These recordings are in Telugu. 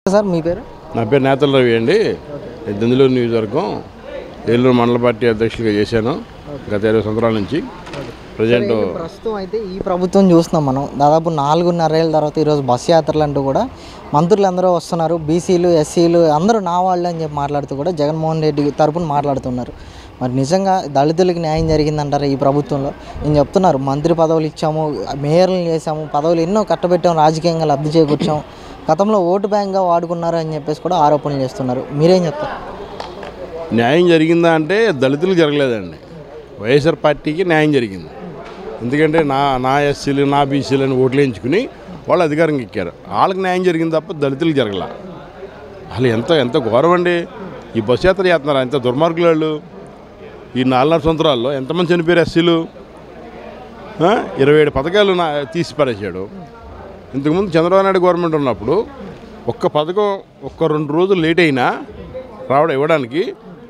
సార్ మీ పేరు నా పేరు నేతల రవి అండి నేను దెందులూరు నియోజకవర్గం ఏలూరు మండల పార్టీ అధ్యక్షులుగా చేశాను గత ఇరవై సంవత్సరాల నుంచి ప్రజెంట్ ప్రస్తుతం అయితే ఈ ప్రభుత్వం చూస్తున్నాం మనం దాదాపు నాలుగున్నరేళ్ళ తర్వాత ఈరోజు బస్ యాత్రలు అంటూ కూడా మంత్రులు అందరూ వస్తున్నారు బీసీలు ఎస్సీలు అందరూ నా వాళ్ళు అని చెప్పి మాట్లాడుతూ కూడా జగన్మోహన్ రెడ్డి తరపున మాట్లాడుతున్నారు మరి నిజంగా దళితులకు న్యాయం జరిగిందంటారా ఈ ప్రభుత్వంలో నేను చెప్తున్నారు మంత్రి పదవులు ఇచ్చాము మేయర్లు చేశాము పదవులు ఎన్నో కట్టబెట్టాము రాజకీయంగా లబ్ధి చేకూర్చాము గతంలో ఓటు బ్యాంక్గా వాడుకున్నారు అని చెప్పేసి కూడా ఆరోపణలు చేస్తున్నారు మీరేం చెప్తారు న్యాయం జరిగిందా అంటే దళితులకు జరగలేదండి వైఎస్ఆర్ పార్టీకి న్యాయం జరిగింది ఎందుకంటే నా నా ఎస్సీలు నా బీసీలు అని ఓట్లు వేయించుకుని వాళ్ళు అధికారంగా ఎక్కారు వాళ్ళకి న్యాయం జరిగింది తప్ప దళితులకు జరగల అసలు ఎంత ఎంత ఘోరం అండి ఈ బస్ యాత్ర చేస్తున్నారు ఎంత దుర్మార్గులు వాళ్ళు ఈ నాలుగున్నర సంవత్సరాల్లో ఎంతమంది చనిపోయారు ఎస్సీలు ఆ? ఇరవై ఏడు పథకాలు నా తీసి పారేశాడు ఇంతకుముందు చంద్రబాబు నాయుడు గవర్నమెంట్ ఉన్నప్పుడు ఒక్క పథకం ఒక్క రెండు రోజులు లేట్ అయినా రావడం ఇవ్వడానికి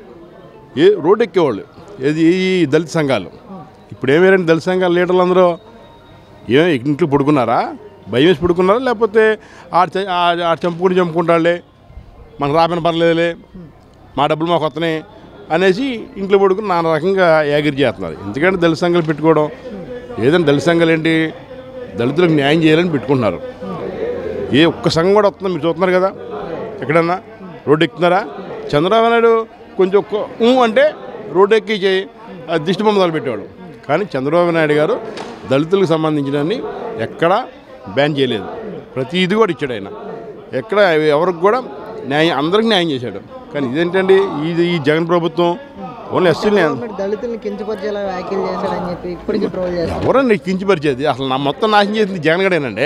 ఏ రోడ్డు ఎక్కేవాళ్ళు ఏది ఈ దళిత సంఘాలు ఇప్పుడు ఏమేరండి దళిత సంఘాల లీడర్లు అందరూ ఏం ఇంట్లో పడుకున్నారా భయం వేసి పడుకున్నారా లేకపోతే ఆడ చ- ఆ- ఆడ చంపుకుని చంపుకుంటాడులే మనకు రాపిన పర్లేదులే మా డబ్బులు మాకు వస్తున్నాయి అనేసి ఇంట్లో పడుకుని నానా రకంగా యాగిరి చేస్తున్నారు ఎందుకంటే దళిత సంఘాలు పెట్టుకోవడం ఏదైనా దళిత సంఘాలు ఏంటి దళితులకు న్యాయం చేయాలని పెట్టుకుంటున్నారు ఏ ఒక్క సంఘం కూడా వస్తుందో మీరు చూస్తున్నారు కదా ఎక్కడన్నా రోడ్డు ఎక్కుతున్నారా చంద్రబాబు నాయుడు కొంచెం ఒక్క ఊ అంటే రోడ్డు ఎక్కి చేయి ఆ దిష్టి బొమ్మ పెట్టేవాడు కానీ చంద్రబాబు నాయుడు గారు దళితులకు సంబంధించినన్ని ఎక్కడా బ్యాన్ చేయలేదు ప్రతి ఇది కూడా ఇచ్చాడు ఆయన ఎక్కడ ఎవరికి కూడా న్యాయం అందరికి న్యాయం చేశాడు కానీ ఇదేంటండి ఇది ఈ జగన్ ప్రభుత్వం ఓన్లీ ఎస్సీని గవర్నమెంట్ దళితుల్ని కించపరిచేలా వ్యాఖ్యలు చేశాడని చెప్పి ఇప్పటికీ ట్రోల్ చేస్తారు ఎవరండి కించిపరిచేది అసలు నా మొత్తం నాశనం చేసింది జగన్ గడేనండి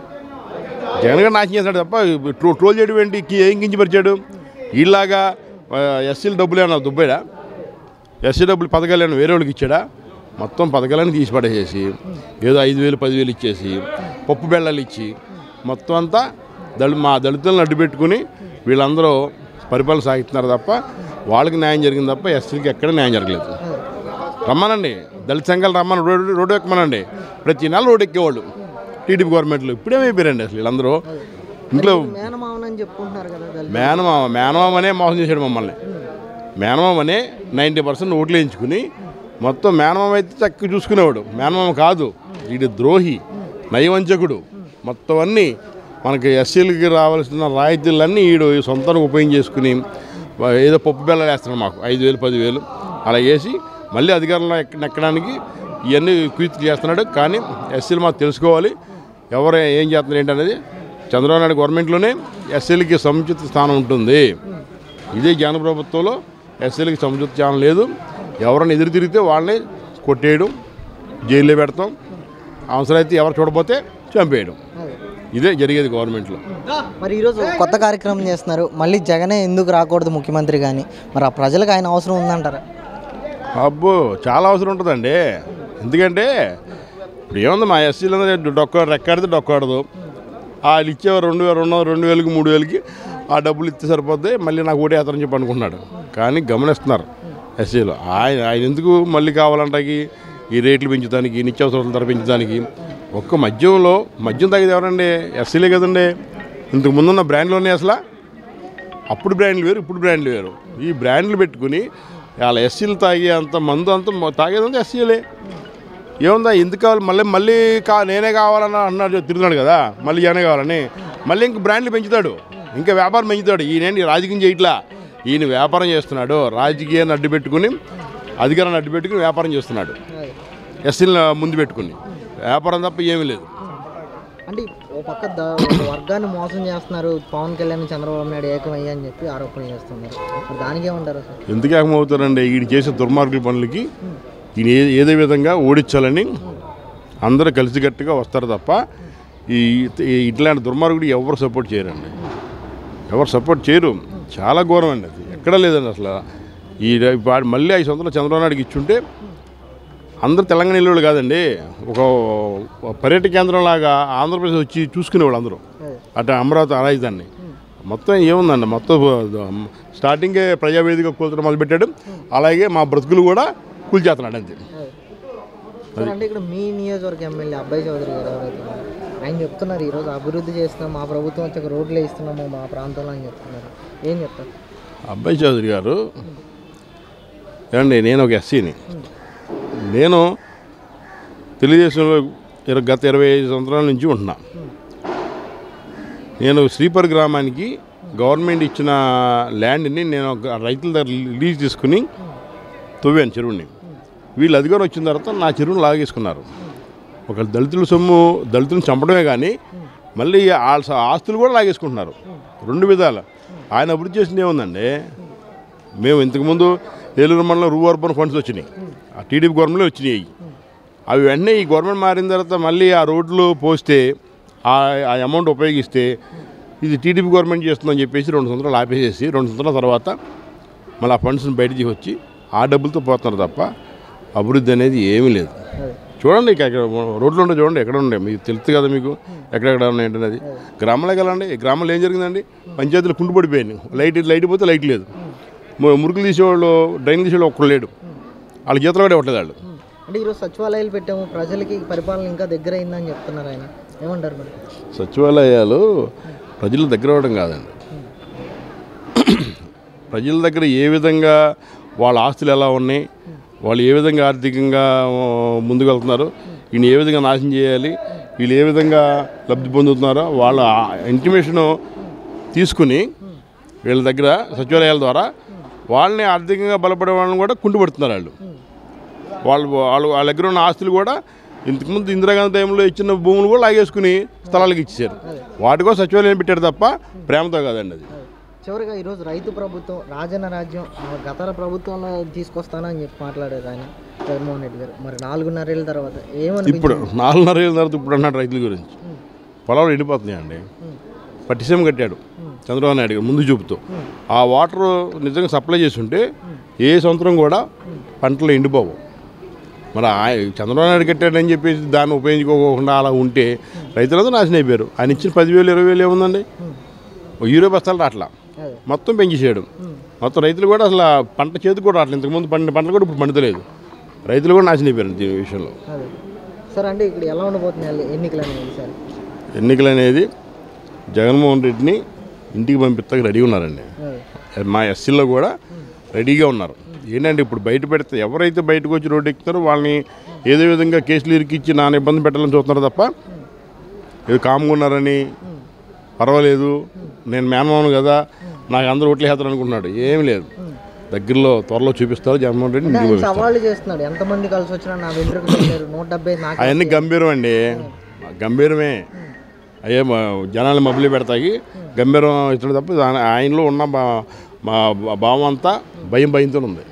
జగన్ గడ నాశనం చేశాడు తప్ప ట్రో ట్రోల్ చేయడం ఏంటి కి- ఏం కించిపరిచాడు ఇలాగా ఎస్సీలు డబ్బులు ఏమన్నా దుబ్బాడా ఎస్సీ డబ్బులు పథకాలు ఏమైనా వేరే వాళ్ళకి ఇచ్చాడా మొత్తం పథకాలన్నీ తీసి పడేసేసి ఏదో ఐదు వేలు పదివేలు ఇచ్చేసి పప్పు బెళ్ళాలు ఇచ్చి మొత్తం అంతా దళి మా దళితులను అడ్డు పెట్టుకుని వీళ్ళందరూ పరిపాలన సాగిస్తున్నారు తప్ప వాళ్ళకి న్యాయం జరిగింది తప్ప ఎస్సీలకి ఎక్కడ న్యాయం జరగలేదు రమ్మనండి దళిత సంఘాలు రమ్మని రోడ్డు రోడ్డు ఎక్కమనండి ప్రతి నెల రోడ్డు ఎక్కేవాళ్ళు టీడీపీ గవర్నమెంట్లో ఇప్పుడేమైపోయారండి అసలు వీళ్ళందరూ ఇంట్లో మేనమావనని చెప్పుకుంటున్నారు కదా దళితులు మేనమామ మేనమామ అనే మోసం చేశాడు మమ్మల్ని మేనమామ అనే నైంటీ పర్సెంట్ ఓట్లు వేయించుకుని మొత్తం మేనమామ అయితే చక్కగా చూసుకునేవాడు మేనమామ కాదు వీడు ద్రోహి నయవంచకుడు మొత్తం అన్నీ మనకి ఎస్సీలకి రావాల్సిన రాయితీలన్నీ వీడు సొంతంగా ఉపయోగం చేసుకుని వా- ఏదో పప్పు బెల్లాలు వేస్తున్నాడు మాకు ఐదు వేలు పదివేలు అలా వేసి మళ్ళీ అధికారంలో ఎక్క ఎక్కడానికి ఇవన్నీ కీర్తి చేస్తున్నాడు కానీ ఎస్సీలు మాకు తెలుసుకోవాలి ఎవరు ఏం చేస్తున్నారు ఏంటనేది చంద్రబాబు నాయుడు గవర్నమెంట్లోనే ఎస్సీలకి సముచిత స్థానం ఉంటుంది ఇదే జగన్ ప్రభుత్వంలో ఎస్సీలకి సముచిత స్థానం లేదు ఎవరైనా ఎదురు తిరిగితే వాళ్ళని కొట్టేయడం జైల్లో పెడతాం అవసరమైతే ఎవరు చూడపోతే చంపేయడం ఇదే జరిగేది గవర్నమెంట్లో మరి ఈరోజు కొత్త కార్యక్రమం చేస్తున్నారు మళ్ళీ జగనే ఎందుకు రాకూడదు ముఖ్యమంత్రి కానీ మరి ఆ ప్రజలకు ఆయన అవసరం ఉందంటారా అబ్బో చాలా అవసరం ఉంటుందండి ఎందుకంటే ఇప్పుడు ఏముంది మా ఎస్సీలు డొక్క రెక్కాడితే డొక్కాడదు వాళ్ళు ఇచ్చే రెండు వేల రెండు రెండు వేలకి మూడు వేలకి ఆ డబ్బులు ఇస్తే సరిపోద్ది మళ్ళీ నాకు ఓటేస్తారని చెప్పి అనుకున్నాడు కానీ గమనిస్తున్నారు ఎస్సీలు ఆయన ఆయన ఎందుకు మళ్ళీ కావాలంటాకి ఈ రేట్లు పెంచడానికి నిత్యావసరాల ధర పెంచడానికి ఒక్క మద్యంలో మద్యం తాగేది ఎవరండి ఎస్సీలే కదండి ఇంతకు ముందున్న బ్రాండ్లు ఉన్నాయి అసలు అప్పుడు బ్రాండ్లు వేరు ఇప్పుడు బ్రాండ్లు వేరు ఈ బ్రాండ్లు పెట్టుకుని వాళ్ళ ఎస్సీలు తాగే అంత మందు అంత మొ- తాగేదంతా ఎస్సీలే ఏముందా ఎందుకు కావాలి మళ్ళీ మళ్ళీ కా నేనే కావాలని అన్నాడు తిరుగుతున్నాడు కదా మళ్ళీ నేనే కావాలని మళ్ళీ ఇంక బ్రాండ్లు పెంచుతాడు ఇంకా వ్యాపారం పెంచుతాడు ఈయన రాజకీయం చేయట్లా ఈయన వ్యాపారం చేస్తున్నాడు రాజకీయాన్ని అడ్డు పెట్టుకుని అధికారాన్ని అడ్డు పెట్టుకుని వ్యాపారం చేస్తున్నాడు ఎస్సీలను ముందు పెట్టుకుని వ్యాపారం తప్ప ఏమీ లేదు అంటే ఓ పక్క ద- ఒక వర్గాన్ని మోసం చేస్తున్నారు పవన్ కళ్యాణ్ చంద్రబాబు నాయుడు ఏకమయ్యా అని చెప్పి ఆరోపణలు చేస్తున్నారు మరి దానికి ఏమంటారు అసలు ఎందుకు ఏకమవుతారండి ఈయన చేసే దుర్మార్గుల పనులకి ఈయన ఏ ఏదే విధంగా ఓడించాలని అందరూ కలిసికట్టుగా వస్తారు తప్ప ఈ ఈ ఇట్లాంటి దుర్మార్గుడు ఎవరు సపోర్ట్ చేయరండి ఎవరు సపోర్ట్ చేయరు చాలా ఘోరం అండి అది ఎక్కడా లేదండి అసలు ఈ వాడు మళ్ళీ ఐదు వందల చంద్రబాబు నాయుడుకి ఇచ్చుంటే అందరు తెలంగాణ ఇల్లు కాదండి ఒక పర్యాటక కేంద్రం లాగా ఆంధ్రప్రదేశ్ వచ్చి చూసుకునేవాళ్ళు అందరూ అటు అమరావతి రాజధాని మొత్తం ఏముందండి మొత్తం స్టార్టింగే ప్రజావేదిక కూల్చడం మొదలుపెట్టాడు అలాగే మా బ్రతుకులు కూడా కూల్చేస్తున్నాడు అంతే సార్ అంటే ఇక్కడ మీ నియోజకవర్గ ఎమ్మెల్యే అబ్బాయి చౌదరి గారు ఎవరైతే ఉన్నారో, ఆయన చెప్తున్నారు ఈరోజు అభివృద్ధి చేస్తున్నాం మా ప్రభుత్వం వచ్చాక రోడ్లు వేస్తున్నాము మా ప్రాంతంలో అని చెప్తున్నారు ఏం చెప్తారు అబ్బాయి చౌదరి గారు ఏమండి నేను ఒక ఎస్సీని నేను తెలుగుదేశంలో ఇర- గత ఇరవై ఐదు సంవత్సరాల నుంచి ఉంటున్నా నేను శ్రీపర్ గ్రామానికి గవర్నమెంట్ ఇచ్చిన ల్యాండ్ని నేను ఒక రైతుల దగ్గర లీజ్ తీసుకుని తవ్వాను చెరువుని వీళ్ళు అధికారం వచ్చిన తర్వాత నా చెరువును లాగేసుకున్నారు ఒక దళితుల సొమ్ము దళితులను చంపడమే కానీ మళ్ళీ వాళ్ళ స- ఆస్తులు కూడా లాగేసుకుంటున్నారు రెండు విధాలు ఆయన అభివృద్ధి చేసింది ఏముందండి మేము ఇంతకుముందు ఏలూరు మండలం రూ అర్బన్ ఫండ్స్ వచ్చినాయి ఆ టీడీపీ గవర్నమెంట్లో వచ్చినాయి అవి వెంటనే ఈ గవర్నమెంట్ మారిన తర్వాత మళ్ళీ ఆ రోడ్లు పోస్తే ఆ ఆ అమౌంట్ ఉపయోగిస్తే ఇది టీడీపీ గవర్నమెంట్ చేస్తుందని చెప్పేసి రెండు సంవత్సరాలు ఆపేసేసి రెండు సంవత్సరాల తర్వాత మళ్ళీ ఆ ఫండ్స్ని బయటికి వచ్చి ఆ డబ్బులతో పోతున్నారు తప్ప అభివృద్ధి అనేది ఏమీ లేదు అదే చూడండి ఇక ఇక్కడ రోడ్లు ఉండే చూడండి ఎక్కడ ఉండే మీకు తెలుసు కదా మీకు ఎక్కడెక్కడ ఉన్నాయి ఏంటనేది గ్రామంలోకి వెళ్ళండి ఈ గ్రామంలో ఏం జరిగిందండి పంచాయతీలు కుంటు పడిపోయాయి లైట్ లైట్ పోతే లైట్ లేదు ము- మురుకులు తీసేవాళ్ళు డ్రైన్ తీసేవాళ్ళు ఒక్కడు లేడు వాళ్ళ జీతాలు కూడా ఇవ్వట్లేదు వాళ్ళు అంటే ఈరోజు సచివాలయాలు పెట్టాము ప్రజలకి పరిపాలన ఇంకా దగ్గర అయిందని చెప్తున్నారు ఆయన ఏమంటారు మరి సచివాలయాలు ప్రజల దగ్గర అవ్వడం కాదండి ప్రజల దగ్గర ఏ విధంగా వాళ్ళ ఆస్తులు ఎలా ఉన్నాయి వాళ్ళు ఏ విధంగా ఆర్థికంగా ఆ, ముందుకు వెళ్తున్నారు ఈయన ఏ విధంగా నాశనం చేయాలి వీళ్ళు ఏ విధంగా లబ్ధి పొందుతున్నారో వాళ్ళ ఇంటిమేషను తీసుకుని వీళ్ళ దగ్గర సచివాలయాల ద్వారా వాళ్ళని ఆర్థికంగా బలపడే వాళ్ళని కూడా కుంటుపడుతున్నారు వాళ్ళు వాళ్ళు వాళ్ళు వాళ్ళ దగ్గర ఉన్న ఆస్తులు కూడా ఇంతకుముందు ఇందిరాగాంధీ టైంలో ఇచ్చిన భూములు కూడా లాగేసుకుని స్థలాలకు ఇచ్చేసారు వాటి కోసం సచివాలయం పెట్టారు తప్ప ప్రేమతో కాదండి అది చివరిగా ఈరోజు రైతు ప్రభుత్వం రాజన్న రాజ్యం ఆ, గత ప్రభుత్వంలో తీసుకొస్తానని చెప్పి మాట్లాడారు ఆయన జగన్మోహన్ రెడ్డి గారు మరి నాలుగున్నరేళ్ళ తర్వాత ఏమని ఇప్పుడు నాలుగున్నర ఏళ్ళ తర్వాత ఇప్పుడు అన్నాడు రైతుల గురించి పొలాలు ఎండిపోతున్నాయండి పట్టిసీమ కట్టాడు చంద్రబాబు నాయుడు గారు ముందు చూపుతూ ఆ వాటర్ నిజంగా సప్లై చేసి ఉంటే ఏ సంవత్సరం కూడా పంటలు ఎండిపోవు మరి ఆయ చంద్రబాబు నాయుడు కట్టాడని చెప్పేసి దాన్ని ఉపయోగించుకోకుండా అలా ఉంటే రైతులంతా నాశనం అయిపోయారు ఆయన ఇచ్చిన పదివేలు ఇరవై వేలు ఏముందండి ఓ యూరియా బస్తాలు రాట్లా అదే మొత్తం పెంచేసాడు మొత్తం రైతులు కూడా అసలు ఆ పంట చేతికి కూడా రావట్లేదు ఇంతకుముందు పండిన పంటలు కూడా ఇప్పుడు పండుతలేదు రైతులు కూడా నాశనం అయిపోయారు దీని విషయంలో అదే సార్ అంటే ఇక్కడ ఎలా ఉండబోతున్నాయి ఎన్నికలు అనేవి సార్ ఎన్నికలు అనేది జగన్మోహన్ రెడ్డిని ఇంటికి పంపిస్తాకి రెడీ ఉన్నారండి అదే మా ఎస్సీలో కూడా రెడీగా ఉన్నారు ఏంటంటే ఇప్పుడు బయట పెడితే ఎవరైతే బయటకు వచ్చి రోడ్డు ఎక్కుతారో వాళ్ళని ఏదో విధంగా కేసులు ఇరికిచ్చి నాన్న ఇబ్బంది పెట్టాలని చూస్తున్నారు తప్ప ఏదో కామ్గా ఉన్నారని పర్వాలేదు నేను మేనమాను కదా నాకు అందరూ ఓట్లు వేస్తారు అనుకుంటున్నాడు ఏమీ లేదు దగ్గరలో త్వరలో చూపిస్తారు జగన్మోహన్ రెడ్డి అంటే ఇంటికి ఆయన పంపిస్తారు సవాళ్ళు చేస్తున్నాడు ఎంతమంది కలిసి వచ్చినా నా వెంట్రుకు పెట్టారు నూట డెబ్బై నాకు అవన్నీ గంభీరం అండి గంభీరమే అయ్యే మా జనాలు మబ్బులు పెడతాయి గంభీరం ఇచ్చడం తప్ప దాని- ఆయనలో ఉన్న మా మా భావం అంతా భయం భయంతో ఉంది